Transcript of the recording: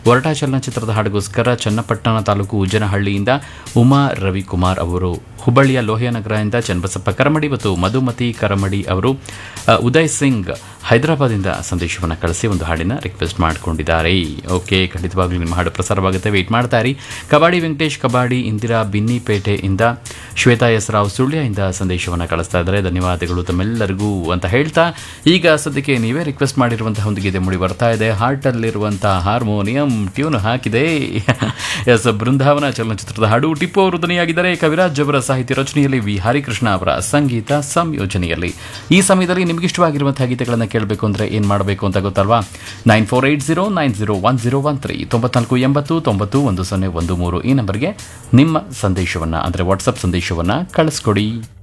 ಒರಟ ಚಲನಚಿತ್ರದ ಹಾಡಿಗೋಸ್ಕರ ಚನ್ನಪಟ್ಟಣ ತಾಲೂಕು ಉಜ್ಜನಹಳ್ಳಿಯಿಂದ ಉಮಾ ರವಿಕುಮಾರ್ ಅವರು ಹುಬ್ಬಳ್ಳಿಯ ಲೋಹಿಯ ನಗರದಿಂದ ಚನ್ನಬಸಪ್ಪ ಕರಮಡಿ ಮತ್ತು ಮಧುಮತಿ ಕರಮಡಿ ಅವರು ಆ, ಉದಯ್ ಸಿಂಗ್ ಹೈದರಾಬಾದಿಂದ ಸಂದೇಶವನ್ನು ಕಳಿಸಿ ಒಂದು ಹಾಡಿನ ರಿಕ್ವೆಸ್ಟ್ ಮಾಡಿಕೊಂಡಿದ್ದಾರೆ ಓಕೆ ಖಂಡಿತವಾಗ್ಲೂ ನಿಮ್ಮ ಹಾಡು ಪ್ರಸಾರವಾಗುತ್ತೆ ವೆಯ್ಟ್ ಮಾಡ್ತಾ ಇರಿ ಕಬಾಡಿ ವೆಂಕಟೇಶ್ ಕಬಾಡಿ ಇಂದಿರಾ ಬಿನ್ನಿಪೇಟೆಯಿಂದ ಶ್ವೇತಾ ಎಸ್ ರಾವ್ ಸುಳ್ಯದಿಂದ ಸಂದೇಶವನ್ನು ಕಳಿಸ್ತಾ ಇದ್ದಾರೆ ಧನ್ಯವಾದಗಳು ತಮ್ಮೆಲ್ಲರಿಗೂ ಅಂತ ಹೇಳ್ತಾ ಈಗ ಸದ್ಯಕ್ಕೆ ನೀವೇ ರಿಕ್ವೆಸ್ಟ್ ಮಾಡಿರುವಂತಹ ಒಂದು ಗೀತೆ ಮೂಡಿ ಬರ್ತಾ ಇದೆ ಹಾರ್ಟಲ್ಲಿರುವಂತಹ ಹಾರ್ಮೋನಿಯಂ ಟ್ಯೂನ್ ಹಾಕಿದೆ ಎಸ್ ಬೃಂದಾವನ ಚಲನಚಿತ್ರದ ಹಾಡು ಟಿಪ್ಪು ಅವರು ಧ್ವನಿಯಾಗಿದ್ದಾರೆ ಕವಿರಾಜ್ ಅವರ ಸಾಹಿತ್ಯ ರಚನೆಯಲ್ಲಿ ವಿ ಹರಿಕೃಷ್ಣ ಅವರ ಸಂಗೀತ ಸಂಯೋಜನೆಯಲ್ಲಿ ಈ ಸಮಯದಲ್ಲಿ ನಿಮ್ಗೆ ಇಷ್ಟವಾಗಿರುವಂತಹ ಗೀತೆಗಳನ್ನು ಕೇಳಬೇಕು ಅಂದರೆ ಏನು ಮಾಡಬೇಕು ಅಂತ ಗೊತ್ತಲ್ವಾ nine four eight zero nine zero one zero one three ತೊಂಬತ್ನಾಲ್ಕು ಎಂಬತ್ತು ತೊಂಬತ್ತು ಒಂದು ಸೊನ್ನೆ ಒಂದು ಮೂರು ಈ ನಂಬರ್ಗೆ ನಿಮ್ಮ ಸಂದೇಶವನ್ನು ಅಂದರೆ ವಾಟ್ಸಪ್ ಸಂದೇಶವನ್ನು ಕಳಿಸ್ಕೊಡಿ